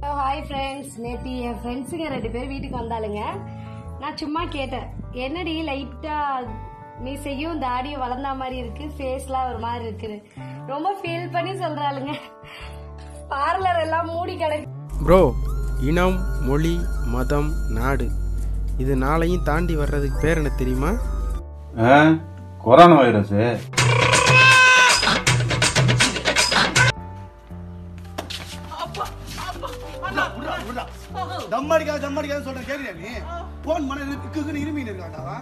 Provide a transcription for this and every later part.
Hi friends நேற்று என் ஃப்ரெண்ட்ஸுங்க ரெண்டு பேர் வீட்டுக்கு வந்தாளுங்க நான் சும்மா கேட்டேன் என்னடி லைட்டா மீசையும் தாடியும் வளர்ந்த மாதிரி இருக்கு ஃபேஸ்லாம் ஒரு மாதிரி இருக்குது ரொம்ப ஃபீல் பண்ணி சொல்றாளுங்க பார்லர் எல்லாம் மூடி கிடக்கு ப்ரோ இனம் மொழி மதம் நாடு இது நாளையும் தாண்டி வர்றதுக்கு பேர் என்ன தெரியுமா ஆ கொரோனா வைரஸ் தம் அடிக்காத தம் அடிக்காத சொல்றேன் கேக்குறியா நீ போன் பண்ண இருக்கு இருமீன் இருக்காண்டா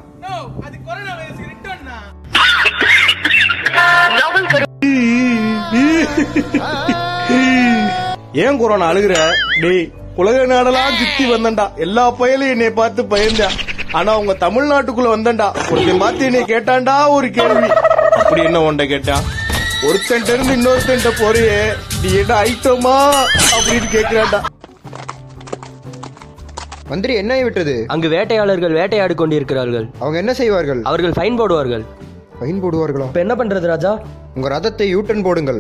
ஏன் கொரோனா அழுகுற டேய் உலக நாடெல்லாம் சுத்தி வந்தண்டா எல்லா பயலும் என்னை பார்த்து பயந்தா ஆனா உங்க தமிழ்நாட்டுக்குள்ள வந்தண்டா ஒருத்தன் பார்த்து என்னை கேட்டான்டா ஒரு கேள்வி அப்படி என்ன உன்ட கேட்டா ஒருத்தன் இருந்து இன்னொருத்தன் போறியே நீ என்ன ஐட்டமா அப்படின்னு கேக்குறான்டா மந்திரி என்ன விட்டது அங்கு வேட்டையாளர்கள் வேட்டையாடி கொண்டிருக்கிறார்கள் அவங்க என்ன செய்வார்கள் அவர்கள் ஃபைன் போடுவார்கள் ஃபைன் போடுவார்களா இப்ப என்ன பண்றது ராஜா உங்க ரதத்தை யூட்டன் போடுங்கள்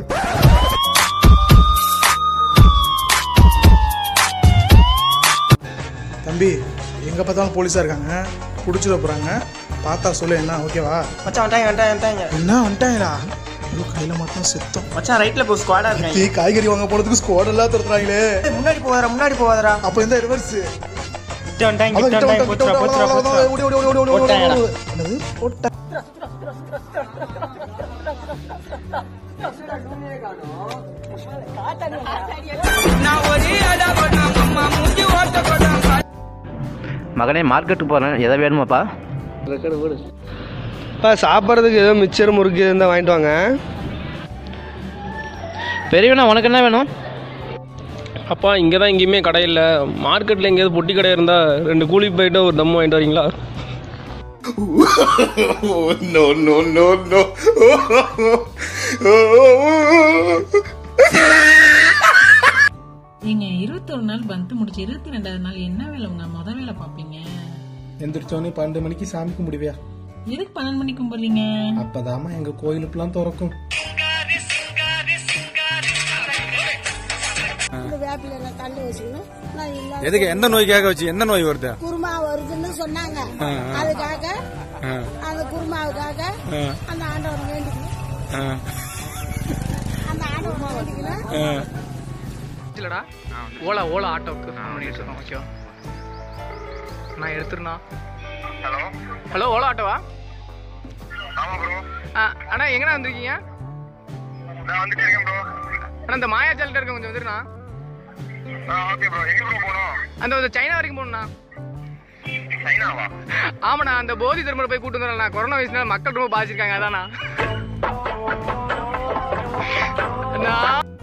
தம்பி எங்க பார்த்தாலும் போலீஸா இருக்காங்க புடிச்சிட போறாங்க பார்த்தா சொல்லு என்ன ஓகேவா மச்சான் வந்துட்டாங்க வந்துட்டாங்க வந்துட்டாங்க என்ன வந்துட்டாங்களா ஐயோ கையில மட்டும் சுத்தம் மச்சான் ரைட்ல போ ஸ்குவாடா இருக்காங்க டீ காய்கறி வாங்க போனதுக்கு ஸ்குவாட் எல்லாம் துரத்துறாங்களே ஏய், முன்னாடி போவாதடா முன்னாடி போவாதடா அப்ப இந்த ரிவர்ஸ் கிட்ட வந்துட்டாங்க கிட்ட வந்துட்டாங்க போச்சுடா போச்சுடா போச்சுடா போட்டாங்கடா. என்னது போட்டா மகனே மார்க்கெட்டுக்கு போகிறேன் எதை வேணுமாப்பா சாப்பிட்றதுக்கு ஏதோ மிச்சர் முறுக்கு இருந்தா வாங்கிட்டு வாங்க பெரியவனா உனக்கு என்ன வேணும் அப்பா இங்கே தான் எங்கேயுமே கடை இல்லை மார்க்கெட்டில் எங்கேயாவது பொட்டி கடை இருந்தால் ரெண்டு கூலி போயிட்டு ஒரு தம்மு வாங்கிட்டு வரீங்களா நோ நோ நோ நோ நீங்க இருபத்தொரு நாள் பந்து முடிச்சு இருபத்தி ரெண்டாவது நாள் என்ன வேலை உங்க முத வேலை பாப்பீங்க எந்திரிச்சோடனே பன்னெண்டு மணிக்கு சாமி கும்பிடுவியா எதுக்கு பன்னெண்டு மணிக்கு கும்பிடுறீங்க அப்பதாம்மா எங்க கோயிலுக்குலாம் திறக்கும் எதுக்கு எந்த நோய்க்காக வச்சு எந்த நோய் வருது குருமா வருதுன்னு சொன்னாங்க அதுக்காக அந்த குருமாவுக்காக அந்த ஆண்டவன் வேண்டிக்கணும் அந்த ஆண்டவன் வேண்டிக்கணும் இல்லடா ஓலா ஓலா ஆட்டோக்கு ஃபோன் பண்ணிட்டு இருக்கோம் ஓகேவா நான் எடுத்துருண்ணா ஹலோ ஹலோ ஓலா ஆட்டோவா ஆ அண்ணா எங்கண்ணா வந்திருக்கீங்க அண்ணா இந்த மாயாச்சாலிட்ட இருக்க கொஞ்சம் வந்துருண்ணா அந்த ஒரு சைனா வரைக்கும் போகணுண்ணா ஆமாண்ணா அந்த போதி திரும்ப போய் கூட்டு வந்துடுறேண்ணா கொரோனா வயசுனால மக்கள் ரொம்ப பாதிச்சிருக்காங்க அதாண்ணா அண்ணா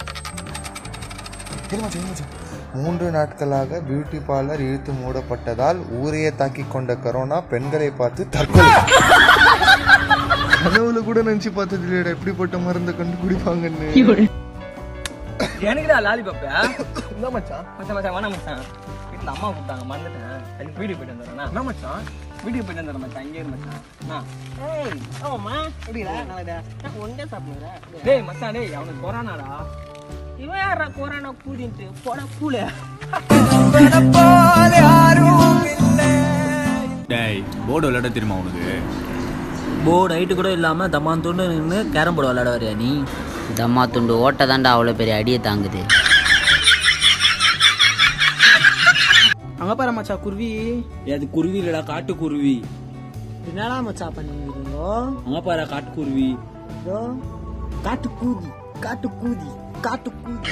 மூன்று நாட்களாக பியூட்டி பார்லர் இழுத்து மூடப்பட்டதால் ஊரையே தாக்கிக் கொண்ட கரோனா பெண்களை பார்த்து தற்கொலை கனவுல கூட நினைச்சு பார்த்தது இல்லையடா எப்படிப்பட்ட மருந்தை கண்டு குடிப்பாங்கன்னு எனக்குடா லாலிபப் என்ன மச்சான் மச்சான் மச்சான் வேணாம் மச்சான் வீட்டுல அம்மா கூப்பிட்டாங்க மறந்துட்டேன் எனக்கு வீடியோ போயிட்டு வந்துடுறேன் என்ன மச்சான் வீடியோ போயிட்டு வந்துடுறேன் மச்சான் இங்கே இரு மச்சான் அண்ணா. ஏய் ஆமாம்மா எப்படிடா நல்லடா ஒன்றே சாப்பிடுறா டேய் மச்சான் டேய் அவனுக்கு கொரோனாடா இவன் யாரா கொரோனா கூடின்ட்டு போட கூல டேய் போர்டு விளையாட தெரியுமா உனக்கு போர்டு ஹைட்டு கூட இல்லாம தம்மான் துண்டு நின்று கேரம் போர்டு விளையாட வரியா நீ தம்மா துண்டு ஓட்ட தாண்டா அவ்வளோ பெரிய அடியை தாங்குது அங்க பாரு மச்சான் குருவி அது குருவி இல்லடா காட்டு குருவி என்னடா மச்சான் பண்ணிருந்தீங்களோ அங்க பாரு காட்டு குருவி காட்டு கூதி காட்டு கூதி காட்டு கூதி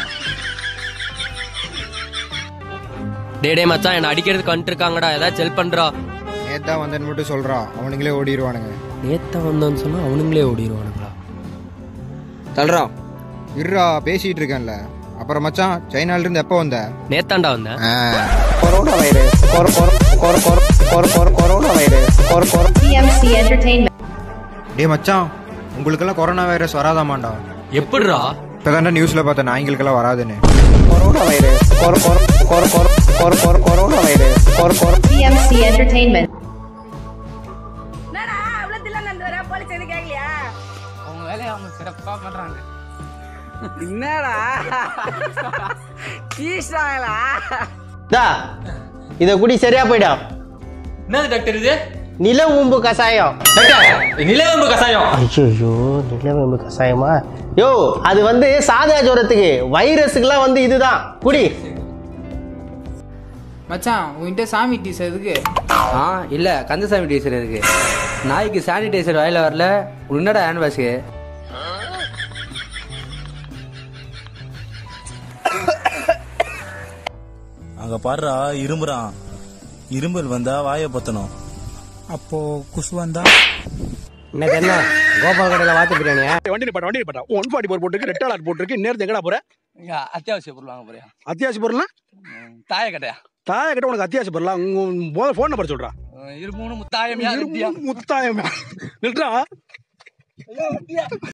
டே டே மச்சான் என்ன அடிக்கிறதுக்கு வந்துட்டு இருக்காங்கடா ஏதாச்சும் ஹெல்ப் பண்றா நேத்தா வந்தேன்னு மட்டும் சொல்றான் அவனுங்களே ஓடிடுவானுங்க நேத்தா வந்தான்னு சொன்னா அவனுங்களே ஓடிடுவானுங்களா தல்றா இருடா பேசிட்டு இருக்கேன்ல அப்புறம் மச்சான் சைனால இருந்து எப்போ வந்த நேத்தாண்டா வந்தேன் corona virus corona virus TMC entertainment டேய் மச்சான் உங்களுக்கெல்லாம் கொரோனா வைரஸ் வராதாமாண்டா எப்படிரா இப்பதான்டா நியூஸ்ல பார்த்த நாய்களுக்கெல்லாம் வராதுன்னு corona virus corona virus TMC entertainment என்னடா அவ்வளவு தில்ல நந்து வர போலீஸ் எது கேக்கலையா அவங்க வேலையை அவங்க சிறப்பா பண்றாங்க என்னடா கீழ்ச்சாங்களா தா இத குடி சரியா போயிடும் என்னது டாக்டர் இது நிலவேம்பு கசாயம் நிலவேம்பு கசாயம் ஐயோ நிலவேம்பு கசாயமா யோ அது வந்து சாதா ஜுரத்துக்கு வைரஸுக்குலாம் வந்து இதுதான் குடி மச்சான் உன்கிட்ட சாமி டீசர் எதுக்கு ஆ இல்ல கந்தசாமி டீசர் இருக்கு நாய்க்கு சானிடைசர் வாயில வரல உன்னடா ஹேண்ட் வாஷு அங்க பாடுறா இரும்புறான் இரும்பல் வந்தா வாயை பத்தணும் அப்போ குசு வந்தா இன்னைக்கு என்ன கோபால் கடையில வாத்து பிரியாணியா வண்டி பாட்டா வண்டி பாட்டா ஒன் ஃபார்ட்டி ஃபோர் போட்டுருக்கு ரெட் அலர்ட் போட்டுருக்கு நேரத்து எங்கடா போற அத்தியாவசிய பொருள் வாங்க போறியா அத்தியாவசிய பொருள்னா தாய கட்டையா தாய கிட்ட உனக்கு அத்தியாவசிய பொருளா உங்க ஃபோன் நம்பர் சொல்றா இருமூணு முத்தாயம் முத்தாயம் நில்றா